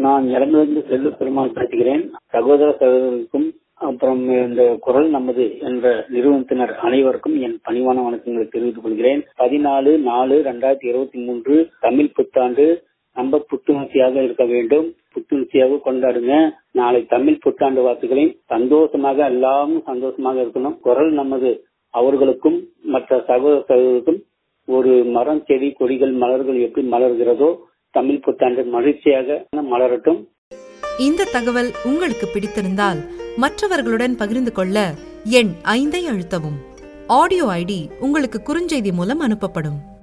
நான் இளமிருந்து செல்வ பெருமாள் பேசுகிறேன் சகோதர சகோதரர்களுக்கும் அப்புறம் இந்த குரல் நமது என்ற நிறுவனத்தினர் அனைவருக்கும் என் பணிவான வணக்கங்களை தெரிவித்துக் கொள்கிறேன் பதினாலு நாலு ரெண்டாயிரத்தி இருபத்தி மூன்று தமிழ் புத்தாண்டு நம்ம புத்துணர்ச்சியாக இருக்க வேண்டும் புத்துணர்ச்சியாக கொண்டாடுங்க நாளை தமிழ் புத்தாண்டு வாக்குகளையும் சந்தோஷமாக எல்லாரும் சந்தோஷமாக இருக்கணும் குரல் நமது அவர்களுக்கும் மற்ற சகோதர சகோதரர்களுக்கும் ஒரு மரம் செடி கொடிகள் மலர்கள் எப்படி மலர்கிறதோ தமிழ் புத்தாண்டு மகிழ்ச்சியாக மலரட்டும் இந்த தகவல் உங்களுக்கு பிடித்திருந்தால் மற்றவர்களுடன் பகிர்ந்து கொள்ள எண் ஐந்தை அழுத்தவும் ஆடியோ ஐடி உங்களுக்கு குறுஞ்செய்தி மூலம் அனுப்பப்படும்